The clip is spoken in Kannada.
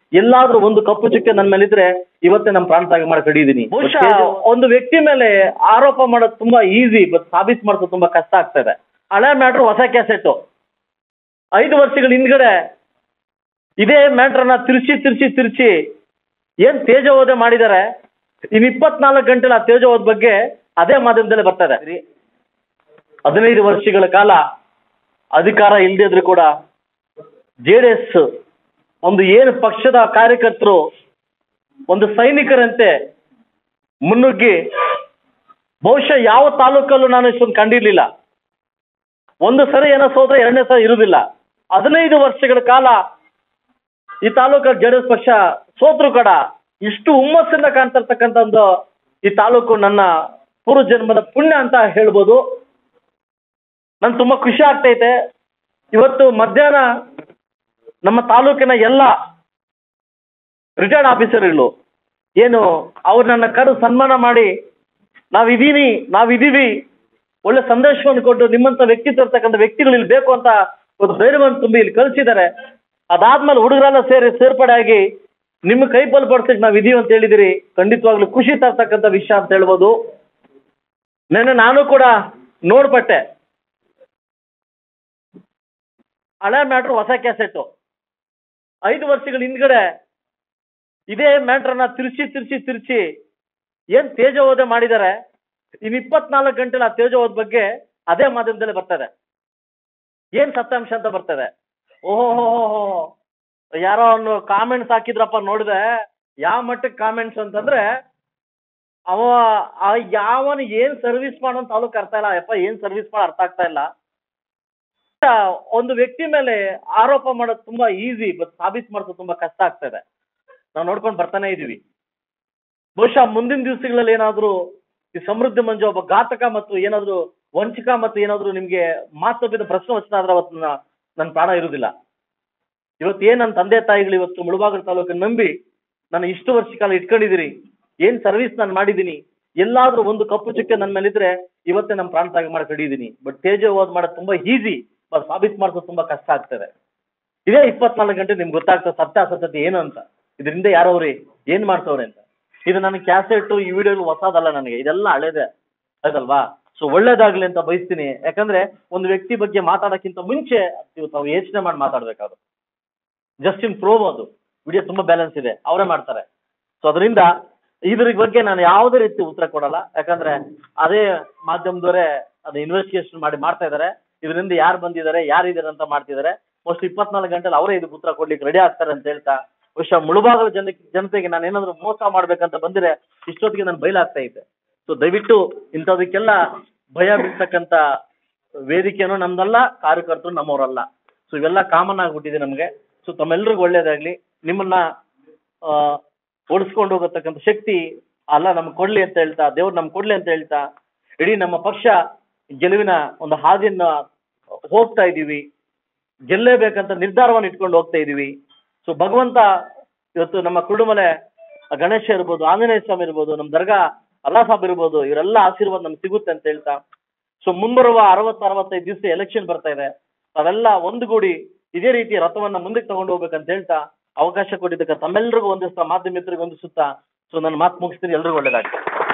ಎಲ್ಲಾದ್ರೂ ಒಂದು ಕಪ್ಪು ಚುಕ್ಕೆ ನನ್ನ ಮೇಲಿದ್ರೆ ಇವತ್ತೇ ನಮ್ಮ ಪ್ರಾಣ ತ್ಯಾಗ ಮಾಡಿ ಕಡಿದೀನಿ ಬಹುಶಃ ಒಂದು ವ್ಯಕ್ತಿ ಮೇಲೆ ಆರೋಪ ಮಾಡೋದು ತುಂಬಾ ಈಸಿ ಬಟ್ ಸಾಬೀತ್ ಮಾಡೋದು ತುಂಬಾ ಕಷ್ಟ ಆಗ್ತಾ ಇದೆ ಹಳೆ ಮ್ಯಾಟ್ರು ಹೊಸ ಕ್ಯಾಸೆಟ್ ಐದು ವರ್ಷಗಳ ಹಿಂದ್ಗಡೆ ಇದೇ ಮ್ಯಾಟ್ರನ್ನ ತಿರ್ಚಿ ತಿರ್ಚಿ ತಿರ್ಚಿ ಏನ್ ತೇಜೋವಧೆ ಮಾಡಿದ್ದಾರೆ ಇನ್ ಇಪ್ಪತ್ನಾಲ್ಕು ಗಂಟೆಲ ಆ ತೇಜೋವಧ ಬಗ್ಗೆ ಅದೇ ಮಾಧ್ಯಮದಲ್ಲೇ ಬರ್ತದೆ ಹದಿನೈದು ವರ್ಷಗಳ ಕಾಲ ಅಧಿಕಾರ ಇಲ್ದಿದ್ರು ಕೂಡ ಜೆ ಡಿ ಎಸ್ ಒಂದು ಏನು ಪಕ್ಷದ ಕಾರ್ಯಕರ್ತರು ಒಂದು ಸೈನಿಕರಂತೆ ಮುನ್ನುಗ್ಗಿ ಬಹುಶಃ ಯಾವ ತಾಲೂಕಲ್ಲೂ ನಾನು ಇಷ್ಟೊಂದು ಕಂಡಿರ್ಲಿಲ್ಲ ಒಂದು ಸರಿ ಏನೋ ಸೋದ್ರೆ ಎರಡನೇ ಸರಿ ಇರುವುದಿಲ್ಲ ಹದಿನೈದು ವರ್ಷಗಳ ಕಾಲ ಈ ತಾಲೂಕಲ್ಲಿ ಜೆ ಡಿ ಎಸ್ ಪಕ್ಷ ಸೋತ್ರು ಕೂಡ ಇಷ್ಟು ಹುಮ್ಮಸ್ಸಿಂದ ಕಾಣ್ತಿರ್ತಕ್ಕಂಥ ಒಂದು ಈ ತಾಲೂಕು ನನ್ನ ಪೂರ್ವ ಜನ್ಮದ ಪುಣ್ಯ ಅಂತ ಹೇಳ್ಬೋದು ನನ್ ತುಂಬಾ ಖುಷಿ ಆಗ್ತೈತೆ ಇವತ್ತು ಮಧ್ಯಾಹ್ನ ನಮ್ಮ ತಾಲೂಕಿನ ಎಲ್ಲ ರಿಟೈರ್ಡ್ ಆಫೀಸರ್ಗಳು ಏನು ಅವ್ರು ನನ್ನ ಕರೆದು ಸನ್ಮಾನ ಮಾಡಿ ನಾವಿದೀನಿ ನಾವಿದೀವಿ ಒಳ್ಳೆ ಸಂದೇಶವನ್ನು ಕೊಟ್ಟು ನಿಮ್ಮಂತ ವ್ಯಕ್ತಿತ್ವ ಇರ್ತಕ್ಕಂಥ ವ್ಯಕ್ತಿಗಳು ಇಲ್ಲಿ ಬೇಕು ಅಂತ ಒಂದು ಧೈರ್ಯವನ್ನು ತುಂಬಿ ಇಲ್ಲಿ ಕಳಿಸಿದ್ದಾರೆ ಅದಾದ್ಮೇಲೆ ಹುಡುಗರೆಲ್ಲ ಸೇರಿ ಸೇರ್ಪಡೆ ಆಗಿ ನಿಮ್ಮ ಕೈ ಬಲಪಡಿಸಕ್ಕೆ ನಾವು ಇದೀವಿ ಅಂತ ಹೇಳಿದಿರಿ ಖಂಡಿತವಾಗ್ಲೂ ಖುಷಿ ತರ್ತಕ್ಕಂಥ ವಿಷಯ ಅಂತ ಹೇಳ್ಬೋದು ನೆನ್ನೆ ನಾನು ಕೂಡ ನೋಡ್ಪಟ್ಟೆ ಹಳೆ ಮ್ಯಾಟ್ರು ಹೊಸ ಕ್ಯಾಸೆಟ್ ಐದು ವರ್ಷಗಳ ಹಿಂದ್ಗಡೆ ಇದೇ ಮ್ಯಾಟ್ರನ್ನ ತಿರ್ಚಿ ತಿರ್ಚಿ ತಿರ್ಚಿ ಏನ್ ತೇಜೋವಧೆ ಮಾಡಿದ್ದಾರೆ ಇನ್ ಇಪ್ಪತ್ನಾಲ್ಕು ಗಂಟೆಲ ಆ ತೇಜೋವಧ ಬಗ್ಗೆ ಅದೇ ಮಾಧ್ಯಮದಲ್ಲೇ ಬರ್ತದೆ ಏನ್ ಸತ್ಯಾಂಶ ಅಂತ ಬರ್ತದೆ ಓಹೋ ಯಾರೋ ಅವನು ಕಾಮೆಂಟ್ಸ್ ಹಾಕಿದ್ರಪ್ಪ ನೋಡಿದೆ ಯಾವ ಮಟ್ಟಕ್ಕೆ ಕಾಮೆಂಟ್ಸ್ ಅಂತಂದ್ರೆ ಅವ ಆ ಯಾವನ್ ಏನ್ ಸರ್ವಿಸ್ ಮಾಡೋ ತಾಲೂಕ್ ಅರ್ಥ ಇಲ್ಲ ಯಪ್ಪ ಏನ್ ಸರ್ವಿಸ್ ಮಾಡೋ ಅರ್ಥ ಆಗ್ತಾ ಇಲ್ಲ ಒಂದು ವ್ಯಕ್ತಿ ಮೇಲೆ ಆರೋಪ ಮಾಡೋದು ತುಂಬಾ ಈಸಿ ಬಟ್ ಸಾಬೀತ್ ಮಾಡೋದು ತುಂಬಾ ಕಷ್ಟ ಆಗ್ತದೆ ನಾವು ನೋಡ್ಕೊಂಡು ಬರ್ತಾನೆ ಇದೀವಿ ಬಹುಶಃ ಮುಂದಿನ ದಿವಸಗಳಲ್ಲಿ ಏನಾದ್ರೂ ಈ ಸಮೃದ್ಧಿ ಮಂಜು ಒಬ್ಬ ಘಾತಕ ಮತ್ತು ಏನಾದ್ರೂ ವಂಚಕ ಮತ್ತು ಏನಾದ್ರೂ ನಿಮ್ಗೆ ಮಾತು ತಪ್ಪಿದ ಪ್ರಶ್ನೆ ವಚನ ಆದ್ರೆ ಅವತ್ತು ನನ್ನ ನನ್ನ ಪ್ರಾಣ ಇರುವುದಿಲ್ಲ ಇವತ್ತು ಏನ್ ನನ್ನ ತಂದೆ ತಾಯಿಗಳು ಇವತ್ತು ಮುಳುಬಾಗಿಲು ತಾಲೂಕನ್ನು ನಂಬಿ ನನ್ನ ಇಷ್ಟು ವರ್ಷ ಕಾಲ ಇಟ್ಕೊಂಡಿದ್ದೀರಿ ಏನ್ ಸರ್ವಿಸ್ ನಾನು ಮಾಡಿದ್ದೀನಿ ಎಲ್ಲಾದ್ರೂ ಒಂದು ಕಪ್ಪು ಚುಕ್ಕೆ ನನ್ನ ಮೇಲಿದ್ರೆ ಇವತ್ತೇ ನಮ್ಮ ಪ್ರಾಣ ತ್ಯಾಗ ಮಾಡಿ ಕಡಿದೀನಿ ಬಟ್ ತೇಜೋವಾದ ಮಾಡೋದು ತುಂಬಾ ಈಸಿ ಬಟ್ ಸಾಬೀತ್ ಮಾಡೋದು ತುಂಬಾ ಕಷ್ಟ ಆಗ್ತದೆ ಇದೇ ಇಪ್ಪತ್ನಾಲ್ಕು ಗಂಟೆ ನಿಮ್ಗೆ ಗೊತ್ತಾಗ್ತದೆ ಸತ್ಯಾಸತ್ಯತೆ ಏನು ಅಂತ ಇದರಿಂದ ಯಾರವ್ರಿ ಏನ್ ಮಾಡ್ತವ್ರೆ ಅಂತ ಇದು ನನಗೆ ಕ್ಯಾಸೆಟ್ ಈ ವಿಡಿಯೋ ಹೊಸದಲ್ಲ ನನಗೆ ಇದೆಲ್ಲ ಹಳೇದೆ ಆಯ್ತಲ್ವಾ ಸೊ ಒಳ್ಳೇದಾಗ್ಲಿ ಅಂತ ಬಯಸ್ತೀನಿ ಯಾಕಂದ್ರೆ ಒಂದು ವ್ಯಕ್ತಿ ಬಗ್ಗೆ ಮಾತಾಡೋಕ್ಕಿಂತ ಮುಂಚೆ ಇವತ್ತು ನಾವು ಯೋಚನೆ ಮಾಡಿ ಮಾತಾಡ್ಬೇಕಾದ್ರು ಜಸ್ಟ್ ಇನ್ ಪ್ರೋವ್ ಅದು ವಿಡಿಯೋ ತುಂಬಾ ಬ್ಯಾಲೆನ್ಸ್ ಇದೆ ಅವರೇ ಮಾಡ್ತಾರೆ ಸೊ ಅದರಿಂದ ಇದ್ರ ಬಗ್ಗೆ ನಾನು ಯಾವುದೇ ರೀತಿ ಉತ್ತರ ಕೊಡಲ್ಲ ಯಾಕಂದ್ರೆ ಅದೇ ಮಾಧ್ಯಮದವರೇ ಅದು ಇನ್ವೆಸ್ಟಿಗೇಷನ್ ಮಾಡಿ ಮಾಡ್ತಾ ಇದ್ದಾರೆ ಇದರಿಂದ ಯಾರು ಬಂದಿದ್ದಾರೆ ಯಾರಿದ್ದಾರೆ ಅಂತ ಮಾಡ್ತಿದ್ದಾರೆ ಮೋಸ್ಟ್ ಇಪ್ಪತ್ನಾಲ್ಕು ಗಂಟೆಲಿ ಅವರೇ ಇದಕ್ಕೆ ಉತ್ತರ ಕೊಡ್ಲಿಕ್ಕೆ ರೆಡಿ ಆಗ್ತಾರೆ ಅಂತ ಹೇಳ್ತಾ ಬಹುಶಃ ಮುಳುಬಾಗಲ ಜನ ಜನತೆಗೆ ನಾನು ಏನಾದ್ರು ಮೋಸ ಮಾಡ್ಬೇಕಂತ ಬಂದಿರೆ ಇಷ್ಟೊತ್ತಿಗೆ ನಾನು ಬಯಲಾಗ್ತಾ ಇದ್ದೆ ಸೊ ದಯವಿಟ್ಟು ಇಂಥದಕ್ಕೆಲ್ಲ ಭಯ ಬೀಳ್ತಕ್ಕಂಥ ವೇದಿಕೆನೂ ನಮ್ದಲ್ಲ ಕಾರ್ಯಕರ್ತರು ನಮ್ಮವರಲ್ಲ ಸೊ ಇವೆಲ್ಲ ಕಾಮನ್ ಆಗ್ಬಿಟ್ಟಿದೆ ನಮಗೆ ಸೊ ತಮ್ಮೆಲ್ರಿಗೂ ಒಳ್ಳೇದಾಗ್ಲಿ ನಿಮ್ಮನ್ನ ಆ, ಓಡಿಸ್ಕೊಂಡು ಹೋಗತಕ್ಕಂಥ ಶಕ್ತಿ ಅಲ್ಲ ನಮ್ಗೆ ಕೊಡ್ಲಿ ಅಂತ ಹೇಳ್ತಾ ದೇವ್ರು ನಮ್ಗೆ ಕೊಡ್ಲಿ ಅಂತ ಹೇಳ್ತಾ ಇಡೀ ನಮ್ಮ ಪಕ್ಷ ಗೆಲುವಿನ ಒಂದು ಹಾದಿಯನ್ನ ಹೋಗ್ತಾ ಇದ್ದೀವಿ ಗೆಲ್ಲೇಬೇಕಂತ ನಿರ್ಧಾರವನ್ನು ಇಟ್ಕೊಂಡು ಹೋಗ್ತಾ ಇದೀವಿ ಸೊ ಭಗವಂತ ಇವತ್ತು ನಮ್ಮ ಕುರುಡುಮಲೆ ಗಣೇಶ ಇರ್ಬೋದು ಆಂಜನೇಯ ಸ್ವಾಮಿ ಇರ್ಬೋದು ನಮ್ಮ ದರ್ಗಾ ಅಲ್ಲಾ ಸಾಬ್ ಇರ್ಬೋದು ಇವರೆಲ್ಲ ಆಶೀರ್ವಾದ ನಮ್ಗೆ ಸಿಗುತ್ತೆ ಅಂತ ಹೇಳ್ತಾ ಸೊ ಮುಂಬರುವ ಅರವತ್ತು ಅರವತ್ತೈದು ದಿವಸ ಎಲೆಕ್ಷನ್ ಬರ್ತಾ ಇದೆ ಅವೆಲ್ಲ ಒಂದುಗೂಡಿ ಇದೇ ರೀತಿ ರಥವನ್ನ ಮುಂದಕ್ಕೆ ತಗೊಂಡು ಹೋಗ್ಬೇಕಂತ ಹೇಳ್ತಾ ಅವಕಾಶ ಕೊಟ್ಟಿದ್ದಕ್ಕೆ ತಮ್ಮೆಲ್ಲರಿಗೂ ಒಂದಿಸ್ತಾ ಮಾಧ್ಯಮ ಮಿತ್ರರಿಗೆ ಒಂದಿಸುತ್ತಾ ಸೊ ನನ್ನ ಮಾತು ಮುಗಿಸ್ತೀನಿ ಎಲ್ರಿಗೂ ಒಳ್ಳೇದಾಗ್ತದೆ